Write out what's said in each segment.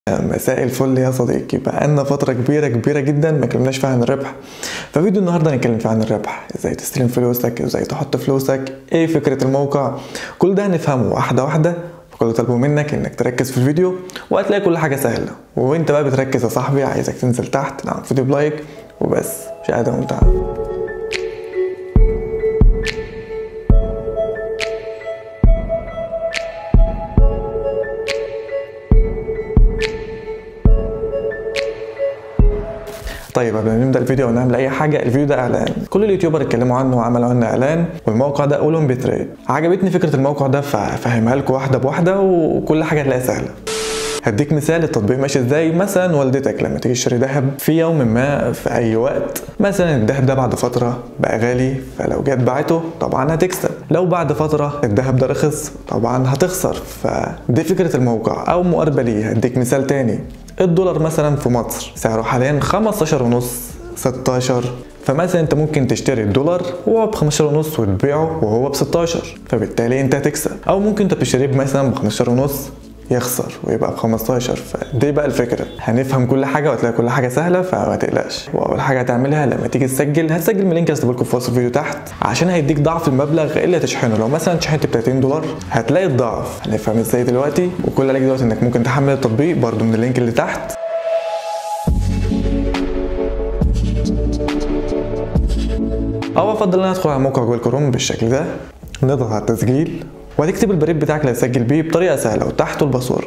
مساء الفل يا صديقي بقالنا فترة كبيرة كبيرة جدا ما اتكلمناش فيها عن الربح ففيديو النهاردة هنتكلم فيه عن الربح ازاي تستلم فلوسك ازاي تحط فلوسك ايه فكرة الموقع كل ده هنفهمه واحدة واحدة فكل طلبه منك انك تركز في الفيديو وهتلاقي كل حاجة سهلة وانت بقى بتركز يا صاحبي عايزك تنزل تحت نعمل فيديو بلايك وبس مشاهدة ممتعة طيب قبل ما نبدا الفيديو ونعمل اي حاجه الفيديو ده اعلان كل اليوتيوبر اتكلموا عنه وعملوا عنه اعلان والموقع ده اولمبي تريد عجبتني فكره الموقع ده ففهمها لكم واحده بواحده وكل حاجه هتلاقيها سهله هديك مثال التطبيق ماشي ازاي مثلا والدتك لما تيجي تشتري ذهب في يوم ما في اي وقت مثلا الذهب ده بعد فتره بقى غالي فلو جت باعته طبعا هتكسب لو بعد فتره الذهب ده رخص طبعا هتخسر فدي فكره الموقع او مقاربه ليه هديك مثال تاني الدولار مثلا في مصر سعره حاليا 15 ونص 16 فمثلا انت ممكن تشتري الدولار وهو ب 15 ونص وتبيعه وهو ب 16 فبالتالي انت هتكسب او ممكن انت تشتريه مثلا ب 15 ونص يخسر ويبقى ب 15 فدي بقى الفكره هنفهم كل حاجه وهتلاقي كل حاجه سهله فما تقلقش واول حاجه هتعملها لما تيجي تسجل هتسجل من اللينك اللي لكم في وصف الفيديو تحت عشان هيديك ضعف المبلغ اللي هتشحنه لو مثلا شحنت ب 30 دولار هتلاقي الضعف هنفهم ازاي دلوقتي وكل اللي عليك دلوقتي انك ممكن تحمل التطبيق برده من اللينك اللي تحت او افضل ان انا ادخل على موقع جوجل كروم بالشكل ده نضغط على التسجيل وهتكتب البريد بتاعك اللي هتسجل بيه بطريقه سهله وتحته الباسورد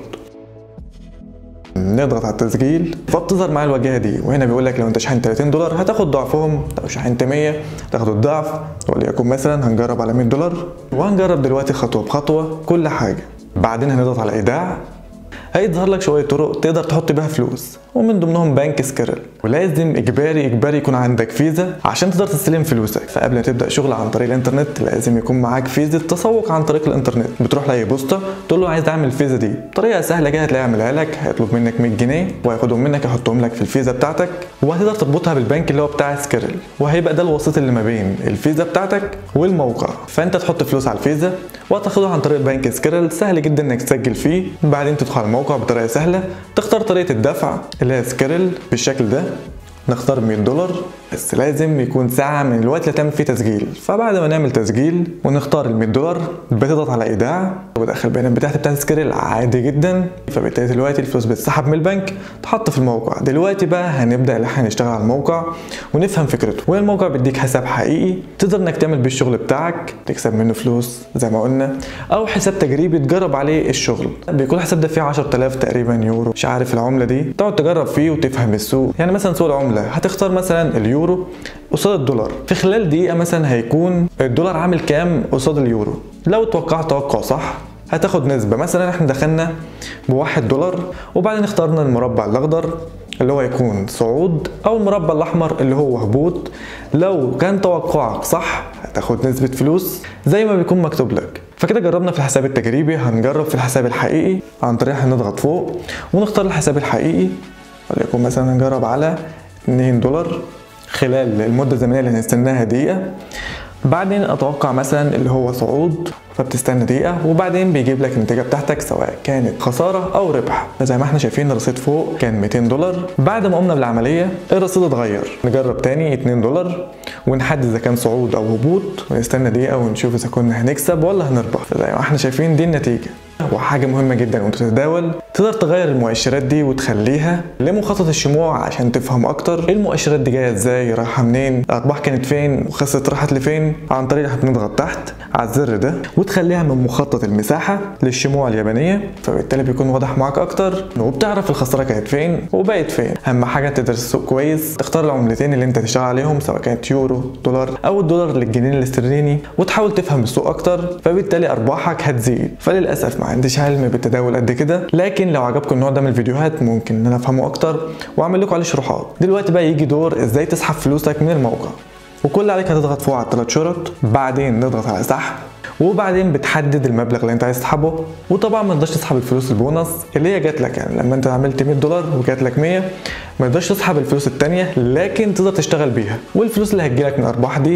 نضغط على التسجيل فبتظهر معايا الواجهه دي وهنا بيقول لك لو انت شحنت 30 دولار هتاخد ضعفهم لو شحنت 100 تاخد الضعف وليكن مثلا هنجرب على 100 دولار وهنجرب دلوقتي خطوه بخطوه كل حاجه بعدين هنضغط على ايداع هيظهر لك شويه طرق تقدر تحط بيها فلوس ومن ضمنهم بنك سكرل ولازم اجباري اجباري يكون عندك فيزا عشان تقدر تستلم فلوسك فقبل ما تبدا شغل عن طريق الانترنت لازم يكون معاك فيزا تسوق عن طريق الانترنت بتروح لاي بوسطه تقول له عايز اعمل الفيزا دي طريقه سهله كده هتلاقيه يعملها لك هيطلب منك 100 جنيه وهياخدهم منك يحطهم لك في الفيزا بتاعتك وهتقدر تربطها بالبنك اللي هو بتاع سكرل وهيبقى ده الوسيط اللي ما بين الفيزا بتاعتك والموقع فانت تحط فلوس على الفيزا وهتاخدها عن طريق بنك سكرل سهل جدا انك تسجل فيه بعدين تدخل على الموقع بطريقه سهله تختار طريقه الدفع اللي هي سكرل بالشكل ده نختار 100 دولار بس لازم يكون ساعة من الوقت اللي تعمل فيه تسجيل فبعد ما نعمل تسجيل ونختار ال 100 دولار بتضغط على ايداع وبدخل البيانات بتاعتي بتاعت سكريل عادي جدا فبالتالي دلوقتي الفلوس بتسحب من البنك تحط في الموقع دلوقتي بقى هنبدا ان احنا نشتغل على الموقع ونفهم فكرته والموقع بيديك حساب حقيقي تقدر انك تعمل بيه الشغل بتاعك تكسب منه فلوس زي ما قلنا او حساب تجريبي تجرب عليه الشغل بيكون الحساب ده فيه 10000 تقريبا يورو مش عارف العمله دي تقعد تجرب فيه وتفهم السوق يعني مثلا سوق العمله هتختار مثلا اليورو قصاد الدولار في خلال دقيقة مثلا هيكون الدولار عامل كام قصاد اليورو لو توقعت توقع صح هتاخد نسبة مثلا احنا دخلنا بواحد دولار وبعدين اخترنا المربع الأخضر اللي هو يكون صعود أو المربع الأحمر اللي هو هبوط لو كان توقعك صح هتاخد نسبة فلوس زي ما بيكون مكتوب لك فكده جربنا في الحساب التجريبي هنجرب في الحساب الحقيقي عن طريق هنضغط فوق ونختار الحساب الحقيقي وليكن مثلا هنجرب على 2 دولار خلال المدة الزمنية اللي هنستناها دقيقة بعدين اتوقع مثلا اللي هو صعود فبتستنى دقيقة وبعدين بيجيب لك النتيجة بتاعتك سواء كانت خسارة أو ربح فزي ما احنا شايفين الرصيد فوق كان 200 دولار بعد ما قمنا بالعملية الرصيد اتغير نجرب تاني 2 دولار ونحدد إذا كان صعود أو هبوط ونستنى دقيقة ونشوف إذا كنا هنكسب ولا هنربح فزي ما احنا شايفين دي النتيجة وحاجة مهمة جدا وانت بتتداول تقدر تغير المؤشرات دي وتخليها لمخطط الشموع عشان تفهم اكتر المؤشرات دي جاية ازاي رايحة منين الارباح كانت فين وخسرت راحت لفين عن طريق هنضغط تحت على الزر ده وتخليها من مخطط المساحة للشموع اليابانية فبالتالي بيكون واضح معاك اكتر وبتعرف الخسارة كانت فين وبقت فين اهم حاجة تدرس السوق كويس تختار العملتين اللي انت تشتغل عليهم سواء كانت يورو دولار او الدولار للجنيه الاسترليني وتحاول تفهم السوق اكتر فبالتالي ارباحك هتزيد فللاسف ما عنديش علم بالتداول قد كده لكن لو عجبكم النوع ده من الفيديوهات ممكن ان انا افهمه اكتر واعمل لكم عليه شروحات دلوقتي بقى يجي دور ازاي تسحب فلوسك من الموقع وكل اللي عليك هتضغط فوق على الثلاث شرط بعدين نضغط على سحب وبعدين بتحدد المبلغ اللي انت عايز تسحبه وطبعا ما تقدرش تسحب الفلوس البونص اللي هي جات لك يعني لما انت عملت 100 دولار وجات لك 100 ما تقدرش تسحب الفلوس التانية لكن تقدر تشتغل بيها والفلوس اللي هتجيلك من الارباح دي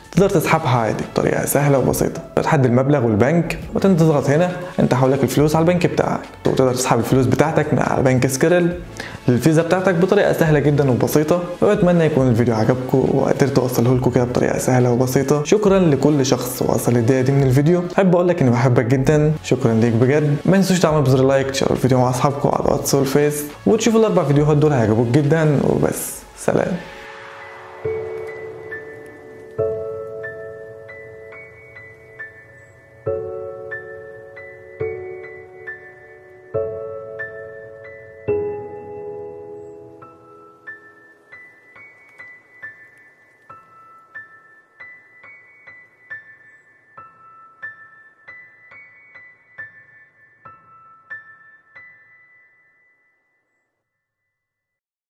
تقدر تسحبها عادي بطريقه سهله وبسيطه تحدد المبلغ والبنك وبعدين تضغط هنا انت حولك الفلوس على البنك بتاعك وتقدر تسحب الفلوس بتاعتك من على بنك سكريل للفيزا بتاعتك بطريقه سهله جدا وبسيطه واتمنى يكون الفيديو عجبكم وقدرت اوصله لكم كده بطريقه سهله وبسيطه شكرا لكل شخص وصل الدقيقه دي من الفيديو احب اقول لك اني بحبك جدا شكرا ليك بجد ما تنسوش تعملوا بزر لايك تشيروا الفيديو مع اصحابكم على الواتس والفيس وتشوفوا الاربع فيديوهات دول هيعجبوك جدا وبس سلام